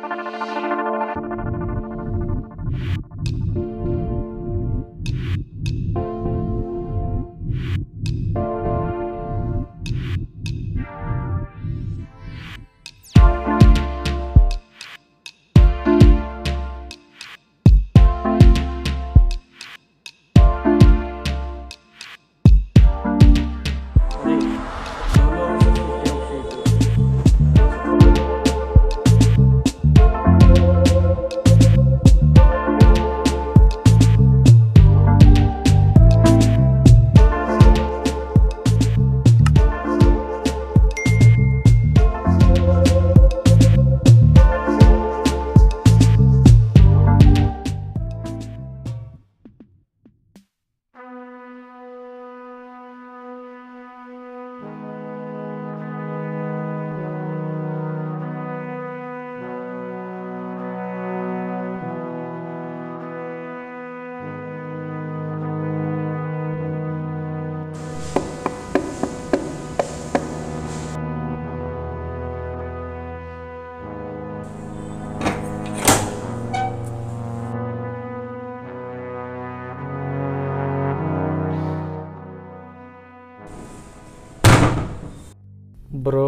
bro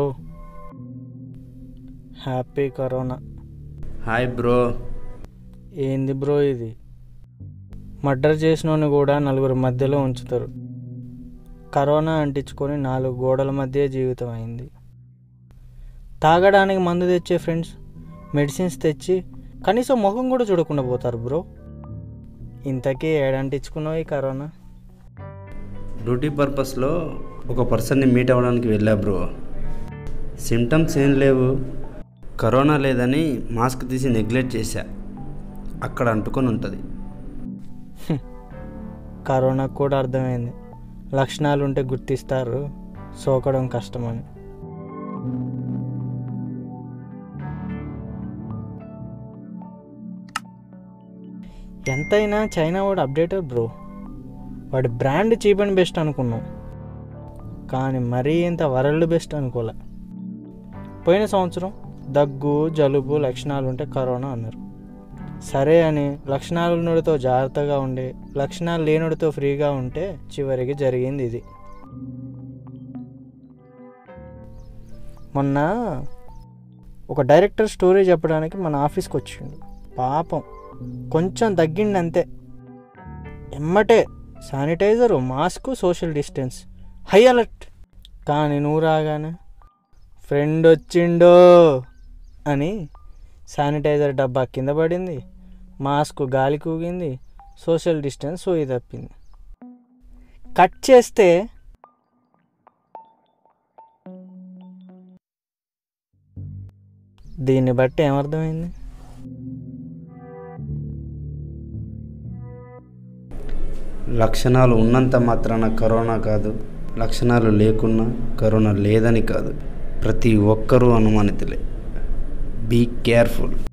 happy corona hi bro ఏంది bro ఇది murder చేసినోని కూడా నలుగురు మధ్యలో ఉంచుతారు కరోనా అంటించుకొని నాలుగు గోడల మధ్య జీవితం అయింది తాగడానికి మందు తెచ్చే ఫ్రెండ్స్ మెడిసిన్స్ తెచ్చి కనీసం ముఖం కూడా చూడకుండా పోతారు బ్రో ఇంతకీ ఏడంటించుకున్నావు ఈ కరోనా డ్యూటీ పర్పస్లో ఒక పర్సన్ని మీట్ అవ్వడానికి వెళ్ళా బ్రో సిమ్టమ్స్ ఏం లేవు కరోనా లేదని మాస్క్ తీసి నెగ్లెక్ట్ చేశా అక్కడ అంటుకొని ఉంటుంది కరోనాకు కూడా అర్థమైంది లక్షణాలు ఉంటే గుర్తిస్తారు సోకడం కష్టమని ఎంతైనా చైనా వాడు అప్డేటెడ్ బ్రో వాడి బ్రాండ్ చీప్ అండ్ బెస్ట్ అనుకున్నాం కానీ మరీ ఇంత వరల్డ్ బెస్ట్ అనుకోలే పోయిన సంవత్సరం దగ్గు జలుబు లక్షణాలు ఉంటే కరోనా అన్నారు సరే అని లక్షణాలు ఉన్నడితో జాగ్రత్తగా ఉండి లక్షణాలు లేనుడితో ఫ్రీగా ఉంటే చివరికి జరిగింది ఇది మొన్న ఒక డైరెక్టర్ స్టోరీ చెప్పడానికి మన ఆఫీస్కి వచ్చిండు పాపం కొంచెం తగ్గిండి అంతే ఎమ్మటే sanitiser mask social distance high alert కానీ నువ్వు రాగానే ఫ్రెండ్ వచ్చిండో అని శానిటైజర్ డబ్బా కింద పడింది మాస్క్ గాలి కూగింది సోషల్ డిస్టెన్స్ సోయి తప్పింది కట్ చేస్తే దీన్ని బట్టి ఏమర్థమైంది లక్షణాలు ఉన్నంత మాత్రాన కరోనా కాదు లక్షణాలు లేకున్నా కరోనా లేదని కాదు ప్రతి ఒక్కరూ అనుమానితులే బీ కేర్ఫుల్